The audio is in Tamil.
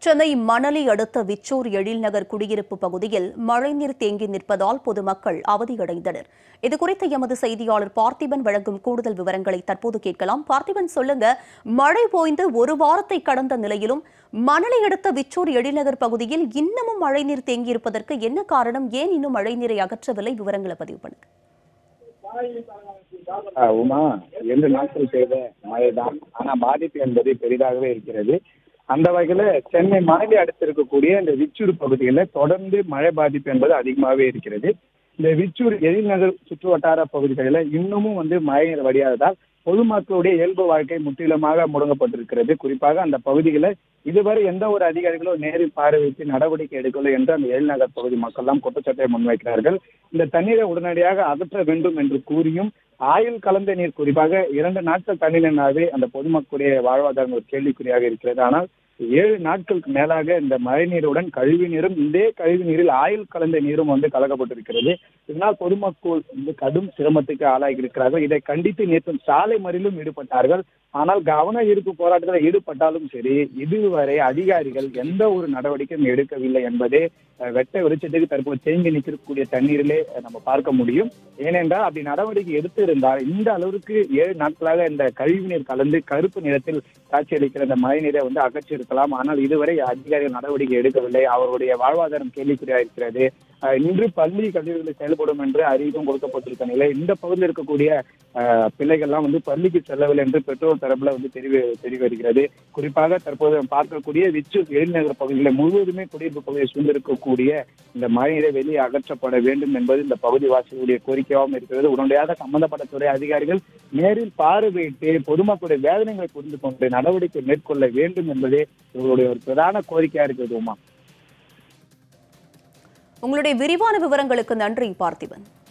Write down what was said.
சென்னை மணலி அடுத்த விச்சூர் எழில்நகர் குடியிருப்பு பகுதியில் மழைநீர் தேங்கி நிற்பதால் பொதுமக்கள் அவதியடைந்தனர் இதுகுறித்து எமது செய்தியாளர் பார்த்திபன் வழங்கும் கூடுதல் விவரங்களை தற்போது கேட்கலாம் பார்த்திபன் சொல்லுங்க மழை போய்ந்து ஒரு வாரத்தை கடந்த நிலையிலும் மணலி அடுத்த விச்சூர் எழில்நகர் பகுதியில் இன்னமும் மழைநீர் தேங்கியிருப்பதற்கு என்ன காரணம் ஏன் இன்னும் மழைநீரை அகற்றவில்லை விவரங்களை பதிவு பண்ணுங்க ஆ, உமா இரண்டு நாட்கள் பெய்த மழைதான் ஆனா பாதிப்பு என்பது பெரிதாகவே இருக்கிறது அந்த வகையில சென்னை மணலி அடுத்து இருக்கக்கூடிய இந்த விச்சூர் பகுதிகளில் தொடர்ந்து மழை பாதிப்பு என்பது அதிகமாகவே இருக்கிறது இந்த விச்சூர் எழில்நகர் சுற்று வட்டார பகுதிகளில் இன்னமும் வந்து மழைநீர் வடியாததால் பொதுமக்களுடைய இயல்பு வாழ்க்கை முற்றிலுமாக முடங்கப்பட்டிருக்கிறது குறிப்பாக அந்த பகுதிகளில் இதுவரை எந்த ஒரு அதிகாரிகளும் நேரில் பார்வையிட்டு நடவடிக்கை எடுக்கவில்லை என்று அந்த எழில்நகர் பகுதி மக்கள் எல்லாம் குற்றச்சாட்டை முன்வைக்கிறார்கள் இந்த தண்ணீரை உடனடியாக அகற்ற வேண்டும் என்று கூறியும் ஆயுள் கலந்த நீர் குறிப்பாக இரண்டு நாட்கள் தண்ணீர்னாவே அந்த பொதுமக்களுடைய வாழ்வாதாரம் ஒரு கேள்விக்குறியாக இருக்கிறது ஆனால் ஏழு நாட்களுக்கு மேலாக இந்த மழை நீருடன் கழிவு நீரும் இதே கழிவு நீரில் ஆயுள் கலந்த நீரும் வந்து கலக்கப்பட்டிருக்கிறது இதனால் பொதுமக்கள் வந்து கடும் சிரமத்துக்கு ஆளாகி இருக்கிறார்கள் இதை கண்டித்து நேற்று சாலை மறியலும் ஈடுபட்டார்கள் ஆனால் கவன ஈர்ப்பு போராட்டத்தில் ஈடுபட்டாலும் சரி இதுவரை அதிகாரிகள் எந்த ஒரு நடவடிக்கையும் எடுக்கவில்லை என்பதே அஹ், வெட்ட வெளிச்சத்துக்கு தற்போது தேங்கி நிற்கக்கூடிய தண்ணீரிலே அஹ், நம்ம பார்க்க முடியும் ஏனென்றால் அப்படி நடவடிக்கை எடுத்திருந்தால் இந்த அளவிற்கு ஏழு நாட்களாக இந்த கழிவு நீர் கலந்து கருப்பு நிறத்தில் காட்சியளிக்கிற இந்த மழை நீரை வந்து அகற்றியிருக்கலாம் ஆனால் இதுவரை அதிகாரிகள் நடவடிக்கை எடுக்கவில்லை அவருடைய வாழ்வாதாரம் கேள்விக்குறியாக இருக்கிறது அஹ், இன்று பள்ளி கல்லூரிகளில் செயல்படும் என்று அறிவிப்பும் கொடுக்கப்பட்டிருக்க நிலை இந்த பகுதியில் இருக்கக்கூடிய அஹ், பிள்ளைகள்லாம் வந்து பள்ளிக்கு செல்லவில்லை என்று பெற்றோர் தரப்புல வந்து தெரிய தெரிய வருகிறது குறிப்பாக தற்போது நாம் பார்க்கக்கூடிய விச்சு எழில்நகர் பகுதியில் முழுவதுமே குடியிருப்பு பகுதியை சூழ்ந்திருக்கக்கூடிய இந்த மழைநீரை வெளியே அகற்றப்பட வேண்டும் என்பது இந்த பகுதி வாசிகளுடைய கோரிக்கையாகவும் இருக்கிறது உடனடியாக சம்பந்தப்பட்ட துறை அதிகாரிகள் நேரில் பார்வையிட்டு பொதுமக்களுடைய வேதனைகளை புரிந்து கொண்டு நடவடிக்கை மேற்கொள்ள வேண்டும் என்பதே இவர்களுடைய ஒரு பிரதான கோரிக்கையா இருக்கிறது உமா உங்களுடைய விரிவான விவரங்களுக்கு நன்றி பார்த்திபன்